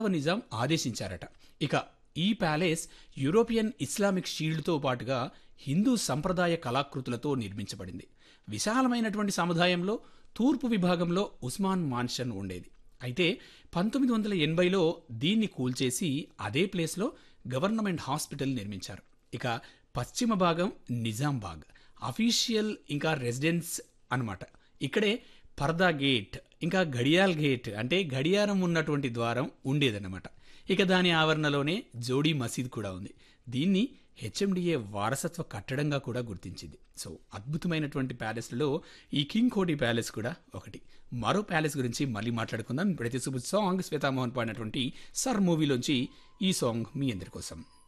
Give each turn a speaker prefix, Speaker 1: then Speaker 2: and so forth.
Speaker 1: నిజాం ఆదేశించారట ఇక ఈ palace European Islamic షీల్డ్తో పాటుగా హిందూ సంప్రదాయ కళాకృతులతో నిర్మించబడింది విశాలమైనటువంటి సముదాయంలో తూర్పు విభాగంలో ఉస్మాన్ మాన్షన్ ఉండేది అయితే పంతొమ్మిది వందల ఎనభైలో దీన్ని కూల్చేసి అదే ప్లేస్లో గవర్నమెంట్ హాస్పిటల్ నిర్మించారు ఇక పశ్చిమ భాగం నిజాంబాగ్ అఫీషియల్ ఇంకా రెసిడెన్స్ అన్నమాట ఇక్కడే పర్దా గేట్ ఇంకా గడియాల్ గేట్ అంటే గడియారం ఉన్నటువంటి ద్వారం ఉండేదన్నమాట ఇక దాని ఆవరణలోనే జోడీ మసీద్ కూడా ఉంది దీన్ని హెచ్ఎండిఏ వారసత్వ కట్టడంగా కూడా గుర్తించింది సో అద్భుతమైనటువంటి ప్యాలెస్లలో ఈ కింగ్ కోటి ప్యాలెస్ కూడా ఒకటి మరో ప్యాలెస్ గురించి మళ్ళీ మాట్లాడుకుందాం ప్రతి శుభ సాంగ్ శ్వేతామోహన్ పాడినటువంటి సర్ మూవీలోంచి ఈ సాంగ్ మీ అందరి కోసం